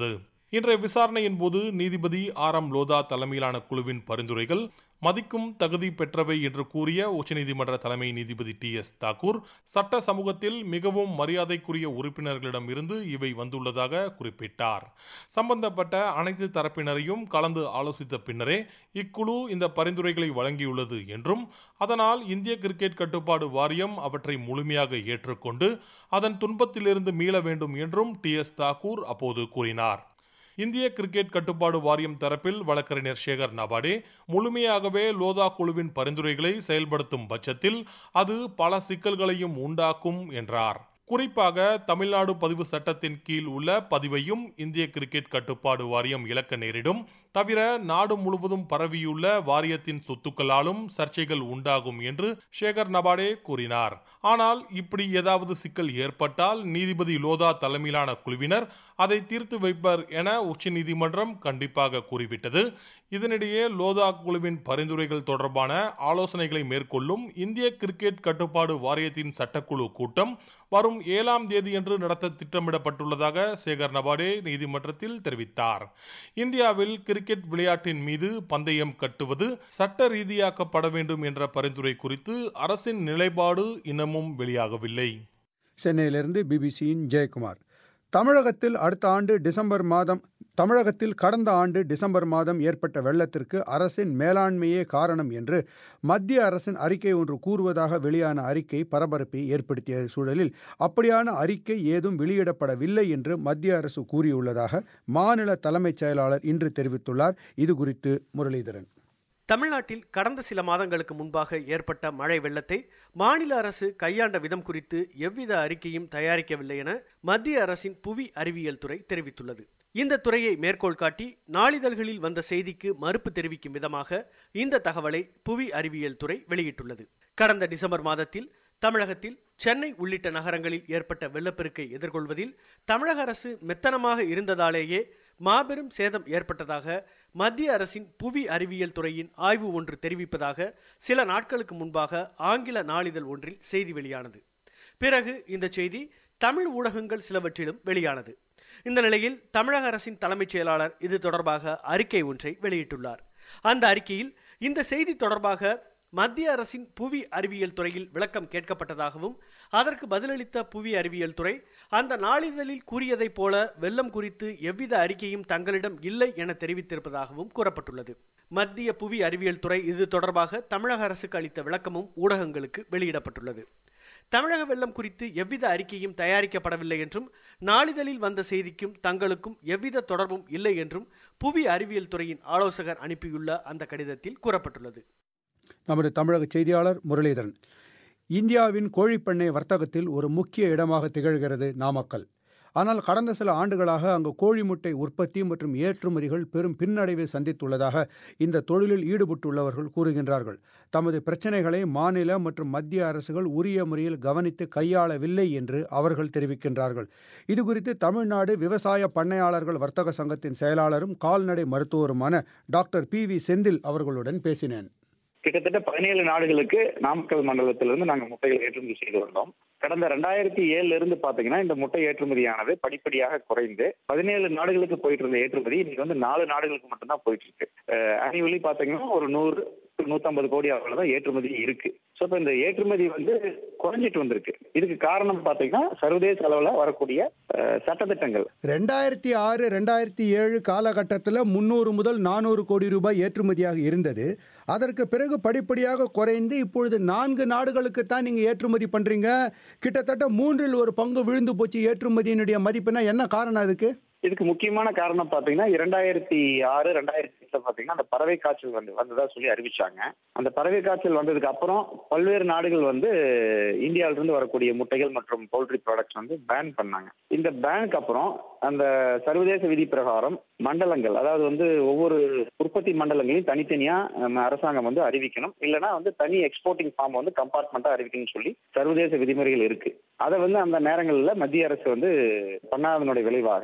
இன்றைய விசாரணையின் போது நீதிபதி ஆர் எம் லோதா தலைமையிலான குழுவின் பரிந்துரைகள் மதிக்கும் தகுதி பெற்றவை என்று கூறிய உச்சநீதிமன்ற தலைமை நீதிபதி டி எஸ் தாக்கூர் சட்ட சமூகத்தில் மிகவும் மரியாதைக்குரிய உறுப்பினர்களிடம் இருந்து இவை வந்துள்ளதாக குறிப்பிட்டார் சம்பந்தப்பட்ட அனைத்து தரப்பினரையும் கலந்து ஆலோசித்த பின்னரே இக்குழு இந்த பரிந்துரைகளை வழங்கியுள்ளது என்றும் அதனால் இந்திய கிரிக்கெட் கட்டுப்பாடு வாரியம் அவற்றை முழுமையாக ஏற்றுக்கொண்டு அதன் துன்பத்திலிருந்து மீள வேண்டும் என்றும் டி எஸ் தாக்கூர் அப்போது கூறினார் இந்திய கிரிக்கெட் கட்டுப்பாடு வாரியம் தரப்பில் வழக்கறிஞர் சேகர் நபாடே முழுமையாகவே லோதா குழுவின் பரிந்துரைகளை செயல்படுத்தும் பட்சத்தில் அது பல சிக்கல்களையும் உண்டாக்கும் என்றார் குறிப்பாக தமிழ்நாடு பதிவு சட்டத்தின் கீழ் உள்ள பதிவையும் இந்திய கிரிக்கெட் கட்டுப்பாடு வாரியம் இழக்க நேரிடும் தவிர நாடு முழுவதும் பரவியுள்ள வாரியத்தின் சொத்துக்களாலும் சர்ச்சைகள் உண்டாகும் என்று சேகர் நபாடே கூறினார் ஆனால் இப்படி ஏதாவது சிக்கல் ஏற்பட்டால் நீதிபதி லோதா தலைமையிலான குழுவினர் அதை தீர்த்து வைப்பர் என உச்சநீதிமன்றம் கண்டிப்பாக கூறிவிட்டது இதனிடையே லோதா குழுவின் பரிந்துரைகள் தொடர்பான ஆலோசனைகளை மேற்கொள்ளும் இந்திய கிரிக்கெட் கட்டுப்பாடு வாரியத்தின் சட்டக்குழு கூட்டம் வரும் ஏழாம் தேதியன்று நடத்த திட்டமிடப்பட்டுள்ளதாக சேகர் நபாடே நீதிமன்றத்தில் தெரிவித்தார் இந்தியாவில் கிரிக்கெட் விளையாட்டின் மீது பந்தயம் கட்டுவது சட்ட ரீதியாக்கப்பட வேண்டும் என்ற பரிந்துரை குறித்து அரசின் நிலைப்பாடு இன்னமும் வெளியாகவில்லை சென்னையிலிருந்து பிபிசியின் ஜெயக்குமார் தமிழகத்தில் அடுத்த ஆண்டு டிசம்பர் மாதம் தமிழகத்தில் கடந்த ஆண்டு டிசம்பர் மாதம் ஏற்பட்ட வெள்ளத்திற்கு அரசின் மேலாண்மையே காரணம் என்று மத்திய அரசின் அறிக்கை ஒன்று கூறுவதாக வெளியான அறிக்கை பரபரப்பை ஏற்படுத்திய சூழலில் அப்படியான அறிக்கை ஏதும் வெளியிடப்படவில்லை என்று மத்திய அரசு கூறியுள்ளதாக மாநில தலைமைச் செயலாளர் இன்று தெரிவித்துள்ளார் இது குறித்து முரளிதரன் தமிழ்நாட்டில் கடந்த சில மாதங்களுக்கு முன்பாக ஏற்பட்ட மழை வெள்ளத்தை மாநில அரசு கையாண்ட விதம் குறித்து எவ்வித அறிக்கையும் தயாரிக்கவில்லை என மத்திய அரசின் புவி அறிவியல் துறை தெரிவித்துள்ளது இந்த துறையை மேற்கோள் காட்டி நாளிதழ்களில் வந்த செய்திக்கு மறுப்பு தெரிவிக்கும் விதமாக இந்த தகவலை புவி அறிவியல் துறை வெளியிட்டுள்ளது கடந்த டிசம்பர் மாதத்தில் தமிழகத்தில் சென்னை உள்ளிட்ட நகரங்களில் ஏற்பட்ட வெள்ளப்பெருக்கை எதிர்கொள்வதில் தமிழக அரசு மெத்தனமாக இருந்ததாலேயே மாபெரும் சேதம் ஏற்பட்டதாக மத்திய அரசின் புவி அறிவியல் துறையின் ஆய்வு ஒன்று தெரிவிப்பதாக சில நாட்களுக்கு முன்பாக ஆங்கில நாளிதழ் ஒன்றில் செய்தி வெளியானது பிறகு இந்த செய்தி தமிழ் ஊடகங்கள் சிலவற்றிலும் வெளியானது இந்த நிலையில் தமிழக அரசின் தலைமைச் செயலாளர் இது தொடர்பாக அறிக்கை ஒன்றை வெளியிட்டுள்ளார் அந்த அறிக்கையில் இந்த செய்தி தொடர்பாக மத்திய அரசின் புவி அறிவியல் துறையில் விளக்கம் கேட்கப்பட்டதாகவும் அதற்கு பதிலளித்த புவி அறிவியல் துறை அந்த நாளிதழில் கூறியதைப் போல வெள்ளம் குறித்து எவ்வித அறிக்கையும் தங்களிடம் இல்லை என தெரிவித்திருப்பதாகவும் கூறப்பட்டுள்ளது மத்திய புவி அறிவியல் துறை இது தொடர்பாக தமிழக அரசுக்கு அளித்த விளக்கமும் ஊடகங்களுக்கு வெளியிடப்பட்டுள்ளது தமிழக வெள்ளம் குறித்து எவ்வித அறிக்கையும் தயாரிக்கப்படவில்லை என்றும் நாளிதழில் வந்த செய்திக்கும் தங்களுக்கும் எவ்வித தொடர்பும் இல்லை என்றும் புவி அறிவியல் துறையின் ஆலோசகர் அனுப்பியுள்ள அந்த கடிதத்தில் கூறப்பட்டுள்ளது நமது தமிழக செய்தியாளர் முரளிதரன் இந்தியாவின் கோழிப்பண்ணை வர்த்தகத்தில் ஒரு முக்கிய இடமாக திகழ்கிறது நாமக்கல் ஆனால் கடந்த சில ஆண்டுகளாக அங்கு கோழி முட்டை உற்பத்தி மற்றும் ஏற்றுமதிகள் பெரும் பின்னடைவை சந்தித்துள்ளதாக இந்த தொழிலில் ஈடுபட்டுள்ளவர்கள் கூறுகின்றார்கள் தமது பிரச்சனைகளை மாநில மற்றும் மத்திய அரசுகள் உரிய முறையில் கவனித்து கையாளவில்லை என்று அவர்கள் தெரிவிக்கின்றார்கள் இதுகுறித்து தமிழ்நாடு விவசாய பண்ணையாளர்கள் வர்த்தக சங்கத்தின் செயலாளரும் கால்நடை மருத்துவருமான டாக்டர் பி வி செந்தில் அவர்களுடன் பேசினேன் கிட்டத்தட்ட பதினேழு நாடுகளுக்கு நாமக்கல் மண்டலத்திலிருந்து நாங்கள் முட்டைகள் ஏற்றுமதி செய்து வந்தோம் கடந்த ரெண்டாயிரத்தி ஏழுல இருந்து பாத்தீங்கன்னா இந்த முட்டை ஏற்றுமதியானது படிப்படியாக குறைந்து பதினேழு நாடுகளுக்கு போயிட்டு இருந்த ஏற்றுமதி இன்னைக்கு வந்து நாலு நாடுகளுக்கு மட்டும்தான் போயிட்டு இருக்கு அனிவலி பாத்தீங்கன்னா ஒரு நூறு நூத்தம்பது கோடி அவ்வளவுதான் ஏற்றுமதி இருக்கு ஸோ இப்போ இந்த ஏற்றுமதி வந்து குறைஞ்சிட்டு வந்திருக்கு இதுக்கு காரணம் பாத்தீங்கன்னா சர்வதேச அளவில் வரக்கூடிய சட்டத்திட்டங்கள் ரெண்டாயிரத்தி ஆறு ரெண்டாயிரத்தி ஏழு காலகட்டத்தில் முந்நூறு முதல் நானூறு கோடி ரூபாய் ஏற்றுமதியாக இருந்தது அதற்கு பிறகு படிப்படியாக குறைந்து இப்பொழுது நான்கு நாடுகளுக்கு தான் நீங்கள் ஏற்றுமதி பண்ணுறீங்க கிட்டத்தட்ட மூன்றில் ஒரு பங்கு விழுந்து போச்சு ஏற்றுமதியினுடைய மதிப்புனா என்ன காரணம் அதுக்கு இதுக்கு முக்கியமான காரணம் பாத்தீங்கன்னா இரண்டாயிரத்தி ஆறு ரெண்டாயிரத்தி எட்டுல பாத்தீங்கன்னா அந்த பறவை காய்ச்சல் வந்து வந்ததா சொல்லி அறிவிச்சாங்க அந்த பறவை காய்ச்சல் வந்ததுக்கு அப்புறம் பல்வேறு நாடுகள் வந்து இந்தியாவில இருந்து வரக்கூடிய முட்டைகள் மற்றும் பவுல்ட்ரி ப்ராடக்ட்ஸ் வந்து பேன் பண்ணாங்க இந்த பேனுக்கு அப்புறம் அந்த சர்வதேச விதி பிரகாரம் மண்டலங்கள் அதாவது வந்து ஒவ்வொரு உற்பத்தி மண்டலங்களையும் தனித்தனியா அரசாங்கம் வந்து அறிவிக்கணும் இல்லைன்னா வந்து தனி எக்ஸ்போர்ட்டிங் ஃபார்ம் வந்து கம்பார்ட்மெண்ட்டா அறிவிக்கணும்னு சொல்லி சர்வதேச விதிமுறைகள் இருக்கு அதை வந்து அந்த நேரங்களில் மத்திய அரசு வந்து பண்ணாதனுடைய விளைவாக இந்தியா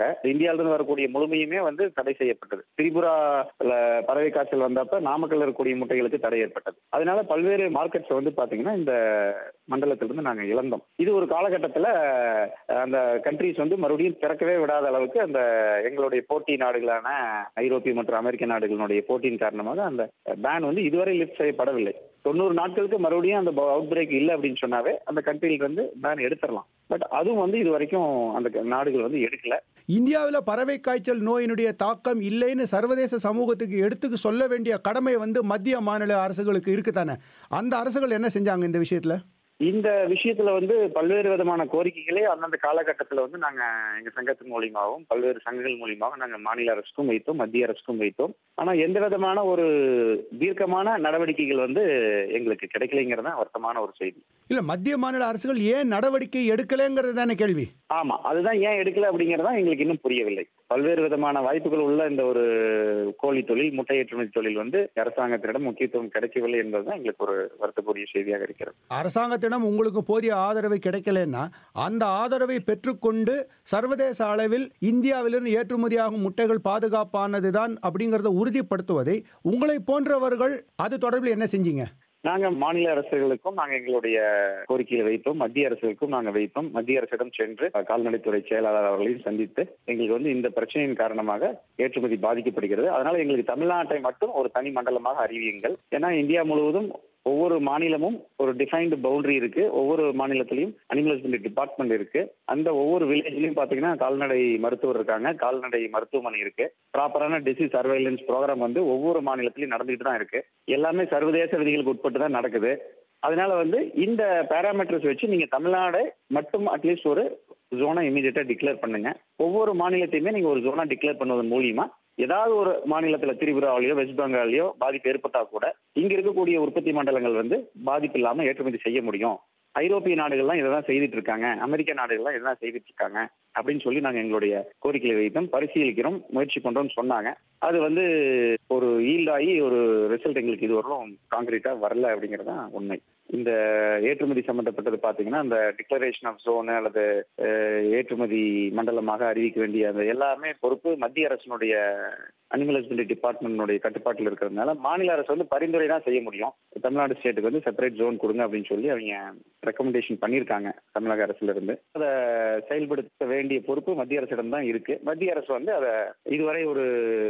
இந்தியாவிலிருந்து வரக்கூடிய முழுமையுமே வந்து தடை செய்யப்பட்டது திரிபுரால பறவை காய்ச்சல் வந்தப்ப நாமக்கல் இருக்கக்கூடிய முட்டைகளுக்கு தடை ஏற்பட்டது அதனால பல்வேறு மார்க்கெட்ஸ் வந்து பாத்தீங்கன்னா இந்த மண்டலத்திலிருந்து நாங்க இழந்தோம் இது ஒரு காலகட்டத்துல அஹ், அந்த கண்ட்ரிஸ் வந்து மறுபடியும் திறக்கவே விடாத அளவுக்கு அந்த எங்களுடைய போட்டி நாடுகளான ஐரோப்பிய மற்றும் அமெரிக்க நாடுகளுடைய போட்டியின் காரணமாக அந்த பேன் வந்து இதுவரை லிஃப்ட் செய்யப்படவில்லை தொண்ணூறு நாட்களுக்கு மறுபடியும் அந்த அவுட் பிரேக் இல்லை அப்படின்னு சொன்னாவே அந்த கண்ட்ரிக்கு வந்து பேன் எடுத்துடலாம் பட் அதுவும் வந்து இது வரைக்கும் அந்த நாடுகள் வந்து எடுக்கல இந்தியாவில் பறவை காய்ச்சல் நோயினுடைய தாக்கம் இல்லைன்னு சர்வதேச சமூகத்துக்கு எடுத்துக்கு சொல்ல வேண்டிய கடமை வந்து மத்திய மாநில அரசுகளுக்கு இருக்குதானே அந்த அரசுகள் என்ன செஞ்சாங்க இந்த விஷயத்துல இந்த விஷயத்துல வந்து பல்வேறு விதமான கோரிக்கைகளை அந்தந்த காலகட்டத்தில் வந்து நாங்க எங்க சங்கத்தின் மூலியமாகவும் பல்வேறு சங்கங்கள் மூலியமாக நாங்க மாநில அரசுக்கும் வைத்தோம் மத்திய அரசுக்கும் வைத்தோம் ஆனா எந்த விதமான ஒரு தீர்க்கமான நடவடிக்கைகள் வந்து எங்களுக்கு கிடைக்கலைங்கிறது தான் வருத்தமான ஒரு செய்தி இல்ல மத்திய மாநில அரசுகள் ஏன் நடவடிக்கை எடுக்கலைங்கிறது தானே கேள்வி ஆமா அதுதான் ஏன் எடுக்கல அப்படிங்கறது தான் எங்களுக்கு இன்னும் புரியவில்லை பல்வேறு விதமான வாய்ப்புகள் உள்ள இந்த ஒரு கோழி தொழில் முட்டை ஏற்றுமதி தொழில் வந்து அரசாங்கத்திடம் முக்கியத்துவம் கிடைக்கவில்லை என்பதுதான் எங்களுக்கு ஒரு வருத்தக்கூடிய செய்தியாக இருக்கிறது அரசாங்கத்திடம் உங்களுக்கு போதிய ஆதரவு கிடைக்கலன்னா அந்த ஆதரவை பெற்றுக்கொண்டு சர்வதேச அளவில் இந்தியாவிலிருந்து ஏற்றுமதியாகும் முட்டைகள் பாதுகாப்பானதுதான் அப்படிங்கறத உறுதிப்படுத்துவதை உங்களை போன்றவர்கள் அது தொடர்பில் என்ன செஞ்சீங்க நாங்க மாநில அரசுகளுக்கும் நாங்க எங்களுடைய கோரிக்கையை வைத்தோம் மத்திய அரசுகளுக்கும் நாங்க வைத்தோம் மத்திய அரசிடம் சென்று அஹ், கால்நடைத்துறை செயலாளர் அவர்களையும் சந்தித்து எங்களுக்கு வந்து இந்த பிரச்சனையின் காரணமாக ஏற்றுமதி பாதிக்கப்படுகிறது அதனால எங்களுக்கு தமிழ்நாட்டை மட்டும் ஒரு தனி மண்டலமாக அறிவியுங்கள் ஏன்னா இந்தியா முழுவதும் ஒவ்வொரு மாநிலமும் ஒரு டிஃபைன்டு பவுண்டரி இருக்கு ஒவ்வொரு மாநிலத்திலையும் அனிமல் ஹஸ்பண்டரி டிபார்ட்மெண்ட் இருக்கு அந்த ஒவ்வொரு வில்லேஜ்லயும் பாத்தீங்கன்னா கால்நடை மருத்துவர் இருக்காங்க கால்நடை மருத்துவமனை இருக்கு ப்ராப்பரான டிசீஸ் சர்வைலன்ஸ் ப்ரோக்ராம் வந்து ஒவ்வொரு மாநிலத்திலையும் நடந்துகிட்டு தான் இருக்கு எல்லாமே சர்வதேச விதிகளுக்கு உட்பட்டு தான் நடக்குது அதனால வந்து இந்த பேராமீட்டர்ஸ் வச்சு நீங்க தமிழ்நாடு மட்டும் அட்லீஸ்ட் ஒரு ஜோனை இமீடியட்டா டிக்ளேர் பண்ணுங்க ஒவ்வொரு மாநிலத்தையுமே நீங்க ஒரு ஜோனா டிக்ளேர் பண்ணுவதன் மூலியமா ஏதாவது ஒரு மாநிலத்துல திரிபுராவிலயோ வெஸ்ட் பெங்காலையோ பாதிப்பு ஏற்பட்டா கூட இங்க இருக்கக்கூடிய உற்பத்தி மண்டலங்கள் வந்து பாதிப்பு இல்லாம ஏற்றுமதி செய்ய முடியும் ஐரோப்பிய நாடுகள்லாம் இதை தான் செய்துட்டு இருக்காங்க அமெரிக்க நாடுகள்லாம் இதை தான் செய்துட்டு இருக்காங்க அப்படின்னு சொல்லி நாங்க எங்களுடைய கோரிக்கையை வைத்தோம் பரிசீலிக்கிறோம் முயற்சி பண்றோம்னு சொன்னாங்க அது வந்து ஒரு ஈல்ட் ஆகி ஒரு ரிசல்ட் எங்களுக்கு இது வரலும் காங்கிரீட்டா வரல அப்படிங்கிறது தான் உண்மை இந்த ஏற்றுமதி சம்பந்தப்பட்டது பாத்தீங்கன்னா அந்த டிக்ளரேஷன் ஆஃப் ஜோன் அல்லது அஹ், ஏற்றுமதி மண்டலமாக அறிவிக்க வேண்டிய அந்த எல்லாமே பொறுப்பு மத்திய அரசினுடைய அனிமல் ஹஸ்பண்டரி டிபார்ட்மெண்ட்டுடைய கட்டுப்பாட்டில் இருக்கிறதுனால மாநில அரசு வந்து பரிந்துரை தான் செய்ய முடியும் தமிழ்நாடு ஸ்டேட்டுக்கு வந்து செப்பரேட் ஜோன் கொடுங்க அப்படின்னு சொல்லி அவங்க ரெக்கமெண்டேஷன் பண்ணியிருக்காங்க தமிழக அரசுல இருந்து அதை செயல்படுத்த வேண்டிய பொறுப்பு மத்திய அரசிடம் தான் இருக்கு மத்திய அரசு வந்து அதை இதுவரை ஒரு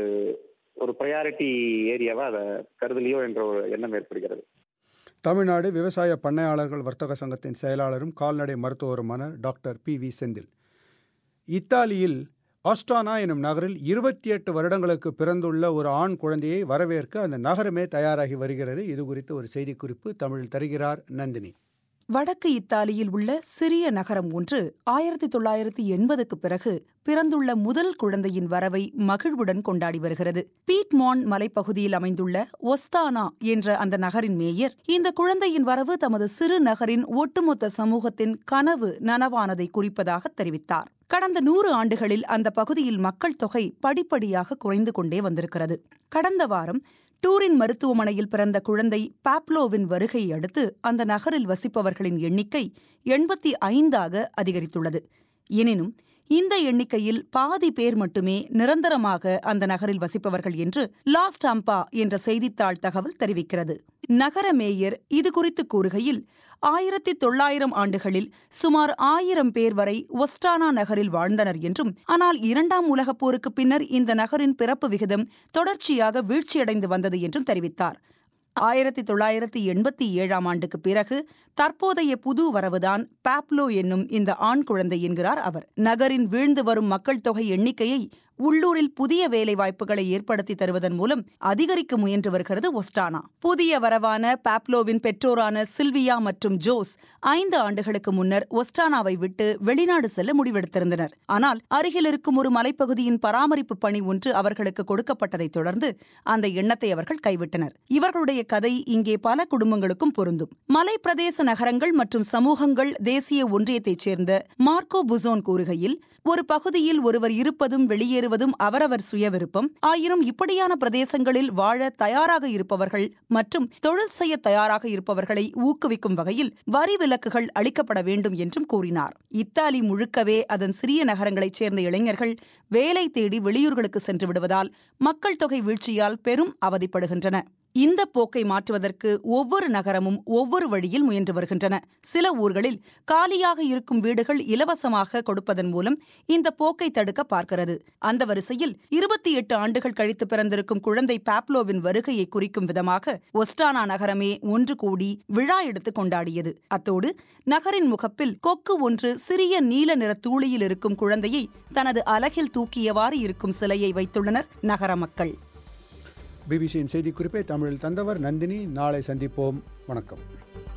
ஒரு ப்ரையாரிட்டி ஏரியாவா அதை கருதலையோ என்ற ஒரு எண்ணம் ஏற்படுகிறது தமிழ்நாடு விவசாய பண்ணையாளர்கள் வர்த்தக சங்கத்தின் செயலாளரும் கால்நடை மருத்துவருமான டாக்டர் பி வி செந்தில் இத்தாலியில் ஆஸ்டானா எனும் நகரில் இருபத்தி எட்டு வருடங்களுக்கு பிறந்துள்ள ஒரு ஆண் குழந்தையை வரவேற்க அந்த நகரமே தயாராகி வருகிறது இது குறித்து ஒரு செய்திக்குறிப்பு தமிழில் தருகிறார் நந்தினி வடக்கு இத்தாலியில் உள்ள சிறிய நகரம் ஒன்று ஆயிரத்தி தொள்ளாயிரத்தி எண்பதுக்கு பிறகு பிறந்துள்ள முதல் குழந்தையின் வரவை மகிழ்வுடன் கொண்டாடி வருகிறது பீட்மான் மலைப்பகுதியில் அமைந்துள்ள ஒஸ்தானா என்ற அந்த நகரின் மேயர் இந்த குழந்தையின் வரவு தமது சிறு நகரின் ஒட்டுமொத்த சமூகத்தின் கனவு நனவானதை குறிப்பதாக தெரிவித்தார் கடந்த நூறு ஆண்டுகளில் அந்த பகுதியில் மக்கள் தொகை படிப்படியாக குறைந்து கொண்டே வந்திருக்கிறது கடந்த வாரம் டூரின் மருத்துவமனையில் பிறந்த குழந்தை பாப்லோவின் வருகையை அடுத்து அந்த நகரில் வசிப்பவர்களின் எண்ணிக்கை எண்பத்தி ஐந்தாக அதிகரித்துள்ளது எனினும் இந்த எண்ணிக்கையில் பாதி பேர் மட்டுமே நிரந்தரமாக அந்த நகரில் வசிப்பவர்கள் என்று லாஸ் டாம்பா என்ற செய்தித்தாள் தகவல் தெரிவிக்கிறது நகர மேயர் இது குறித்து கூறுகையில் ஆயிரத்தி தொள்ளாயிரம் ஆண்டுகளில் சுமார் ஆயிரம் பேர் வரை ஒஸ்டானா நகரில் வாழ்ந்தனர் என்றும் ஆனால் இரண்டாம் உலகப் போருக்கு பின்னர் இந்த நகரின் பிறப்பு விகிதம் தொடர்ச்சியாக வீழ்ச்சியடைந்து வந்தது என்றும் தெரிவித்தார் ஆயிரத்தி தொள்ளாயிரத்தி எண்பத்தி ஏழாம் ஆண்டுக்கு பிறகு தற்போதைய புது வரவுதான் பாப்லோ என்னும் இந்த ஆண் குழந்தை என்கிறார் அவர் நகரின் வீழ்ந்து வரும் மக்கள் தொகை எண்ணிக்கையை உள்ளூரில் புதிய வேலை வாய்ப்புகளை ஏற்படுத்தி தருவதன் மூலம் அதிகரிக்க முயன்று வருகிறது ஒஸ்டானா புதிய வரவான பாப்லோவின் பெற்றோரான சில்வியா மற்றும் ஜோஸ் ஐந்து ஆண்டுகளுக்கு முன்னர் ஒஸ்டானாவை விட்டு வெளிநாடு செல்ல முடிவெடுத்திருந்தனர் ஆனால் அருகில் இருக்கும் ஒரு மலைப்பகுதியின் பராமரிப்பு பணி ஒன்று அவர்களுக்கு கொடுக்கப்பட்டதைத் தொடர்ந்து அந்த எண்ணத்தை அவர்கள் கைவிட்டனர் இவர்களுடைய கதை இங்கே பல குடும்பங்களுக்கும் பொருந்தும் மலை பிரதேச நகரங்கள் மற்றும் சமூகங்கள் தேசிய ஒன்றியத்தைச் சேர்ந்த மார்க்கோ புசோன் கூறுகையில் ஒரு பகுதியில் ஒருவர் இருப்பதும் வெளியேறுவதும் குடியேறுவதும் அவரவர் சுய விருப்பம் ஆயினும் இப்படியான பிரதேசங்களில் வாழ தயாராக இருப்பவர்கள் மற்றும் தொழில் செய்ய தயாராக இருப்பவர்களை ஊக்குவிக்கும் வகையில் வரி விலக்குகள் அளிக்கப்பட வேண்டும் என்றும் கூறினார் இத்தாலி முழுக்கவே அதன் சிறிய நகரங்களைச் சேர்ந்த இளைஞர்கள் வேலை தேடி வெளியூர்களுக்கு சென்று விடுவதால் மக்கள் தொகை வீழ்ச்சியால் பெரும் அவதிப்படுகின்றன இந்த போக்கை மாற்றுவதற்கு ஒவ்வொரு நகரமும் ஒவ்வொரு வழியில் முயன்று வருகின்றன சில ஊர்களில் காலியாக இருக்கும் வீடுகள் இலவசமாக கொடுப்பதன் மூலம் இந்த போக்கை தடுக்க பார்க்கிறது அந்த வரிசையில் இருபத்தி எட்டு ஆண்டுகள் கழித்து பிறந்திருக்கும் குழந்தை பாப்லோவின் வருகையை குறிக்கும் விதமாக ஒஸ்டானா நகரமே ஒன்று கூடி விழா எடுத்து கொண்டாடியது அத்தோடு நகரின் முகப்பில் கொக்கு ஒன்று சிறிய நீல நிற தூளியில் இருக்கும் குழந்தையை தனது அலகில் தூக்கியவாறு இருக்கும் சிலையை வைத்துள்ளனர் நகர மக்கள் பிபிசியின் செய்திக்குறிப்பை தமிழில் தந்தவர் நந்தினி நாளை சந்திப்போம் வணக்கம்